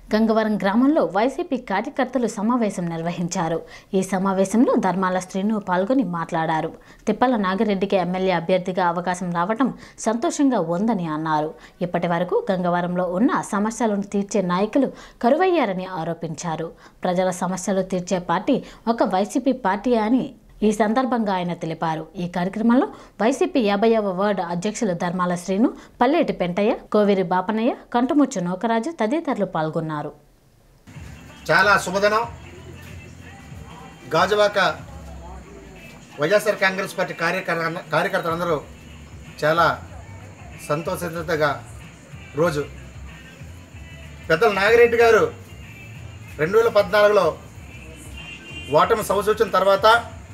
గంగవరం గ్రామంలో వైసీపీ కార్యకర్తలు సమావేశం నిర్వహించారు ఈ సమావేశంలో ధర్మాల శ్రీను పాల్గొని మాట్లాడారు తిప్పల నాగిరెడ్డికి ఎమ్మెల్యే అభ్యర్థిగా అవకాశం రావటం సంతోషంగా ఉందని అన్నారు ఇప్పటి వరకు గంగవరంలో ఉన్న సమస్యలను తీర్చే నాయకులు కరువయ్యారని ఆరోపించారు ప్రజల సమస్యలు తీర్చే పార్టీ ఒక వైసీపీ పార్టీ అని ఈ సందర్భంగా ఆయన తెలిపారు ఈ కార్యక్రమంలో వైసీపీ యాభైవ వార్డు అధ్యక్షులు ధర్మాల శ్రీను పల్లేటి పెంటయ్య కోవిరి బాపనయ్య కంటుముచ్చు నౌకరాజు తదితరులు పాల్గొన్నారు చాలా శుభదినం గాజువాక వైఎస్ఆర్ కాంగ్రెస్ పార్టీ కార్యకర్త కార్యకర్తలందరూ చాలా సంతోషితగా రోజు పెద్దల నాగిరెడ్డి గారు రెండు వేల పద్నాలుగులో ఓటమి సమసూచిన తర్వాత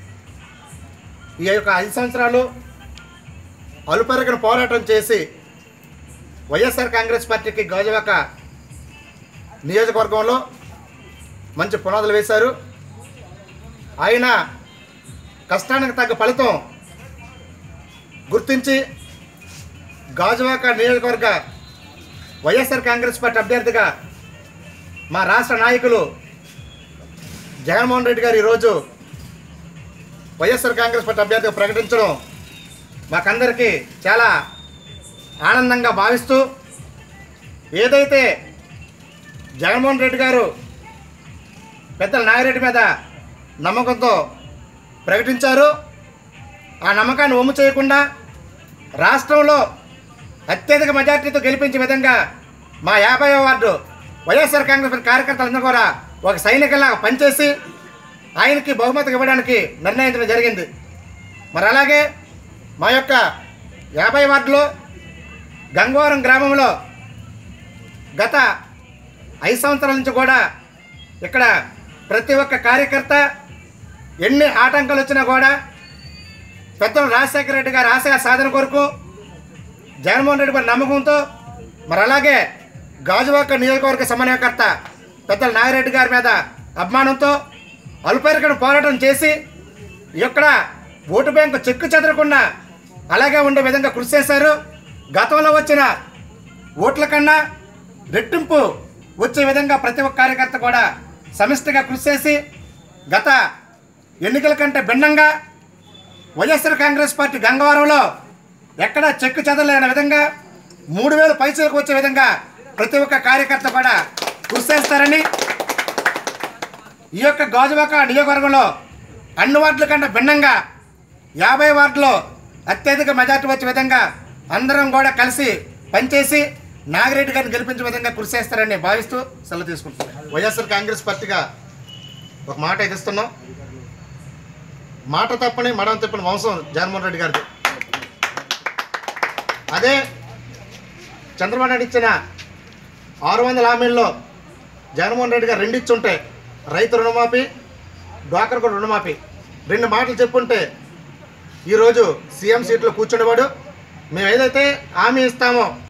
ఈ యొక్క ఐదు సంవత్సరాలు అలుపెరగని పోరాటం చేసి వైఎస్ఆర్ కాంగ్రెస్ పార్టీకి గాజువాక నియోజకవర్గంలో మంచి పునాదులు వేశారు ఆయన కష్టానికి తగ్గ ఫలితం గుర్తించి గాజువాక నియోజకవర్గ వైఎస్ఆర్ కాంగ్రెస్ పార్టీ అభ్యర్థిగా మా రాష్ట్ర నాయకులు జగన్మోహన్ రెడ్డి గారు ఈరోజు వైఎస్ఆర్ కాంగ్రెస్ పార్టీ అభ్యర్థిగా ప్రకటించడం మాకందరికీ చాలా ఆనందంగా భావిస్తూ ఏదైతే జగన్మోహన్ రెడ్డి గారు పెద్దల నాగిరెడ్డి మీద నమ్మకంతో ప్రకటించారు ఆ నమ్మకాన్ని ఒమ్ము చేయకుండా రాష్ట్రంలో అత్యధిక మెజార్టీతో గెలిపించే విధంగా మా యాభై వార్డు వైఎస్ఆర్ కాంగ్రెస్ పార్టీ కార్యకర్తలందరూ కూడా ఒక సైనికులాగా పనిచేసి ఆయనకి బహుమతి ఇవ్వడానికి నిర్ణయించడం జరిగింది మరి అలాగే మా యొక్క యాభై వార్డులో గంగవరం గ్రామంలో గత ఐదు సంవత్సరాల నుంచి కూడా ఇక్కడ ప్రతి ఒక్క కార్యకర్త ఎన్ని ఆటంకాలు వచ్చినా కూడా పెద్దలు రాజశేఖర రెడ్డి గారి ఆశయ సాధన కొరకు జగన్మోహన్ రెడ్డి గారి నమ్మకంతో మరి అలాగే గాజువాక నియోజకవర్గ సమన్వయకర్త పెద్దల నాగిరెడ్డి గారి మీద అభిమానంతో అల్పరికను పోరాటం చేసి ఇక్కడ ఓటు బ్యాంకు చెక్కు చెదరకుండా అలాగే ఉండే విధంగా కృషి చేశారు గతంలో వచ్చిన ఓట్ల కన్నా రెట్టింపు వచ్చే విధంగా ప్రతి ఒక్క కార్యకర్త కూడా సమిష్టిగా కృషి చేసి గత ఎన్నికల కంటే భిన్నంగా వైఎస్ఆర్ కాంగ్రెస్ పార్టీ గంగవరంలో ఎక్కడ చెక్కు చెదరలేని విధంగా మూడు వేల పైసలకు వచ్చే విధంగా ప్రతి ఒక్క కార్యకర్త కూడా కృషి చేస్తారని ఈ యొక్క గాజువాక నియోజకవర్గంలో అన్ని వార్డుల కంటే భిన్నంగా యాభై వార్డులో అత్యధిక మెజార్టీ వచ్చే విధంగా అందరం కూడా కలిసి పనిచేసి నాగిరెడ్డి గారిని గెలిపించే విధంగా కృషి చేస్తారని భావిస్తూ సెలవు తీసుకుంటున్నాను వైఎస్ఆర్ కాంగ్రెస్ పార్టీగా ఒక మాట ఎదిస్తున్నాం మాట తప్పని మడం తప్పని వంశం జగన్మోహన్ రెడ్డి గారిది అదే చంద్రబాబు నాయుడు ఇచ్చిన ఆరు వందల హామీల్లో జగన్మోహన్ రెడ్డి గారు రెండు ఇచ్చుంటే రైతు రుణమాఫీ డ్వాకర్ కూడా రుణమాఫీ రెండు మాటలు చెప్పుంటే ఈరోజు సీఎం సీట్లో కూర్చునేవాడు మేము ఏదైతే హామీ ఇస్తామో